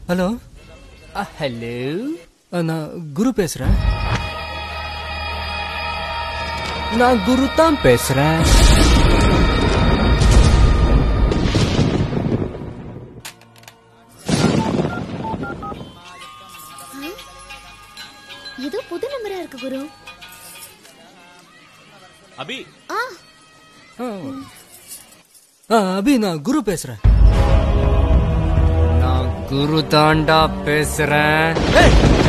Hello hello நான் குரு பேசுறேன் நான் குரு தான் பேசுறேன் ஏதோ புது நம்பரா இருக்கு குரு அபி ஆ ஆ. ஆ, அபி நான் குரு பேசுறேன் நான் குரு தாண்டா பேசுறேன் ஏய்,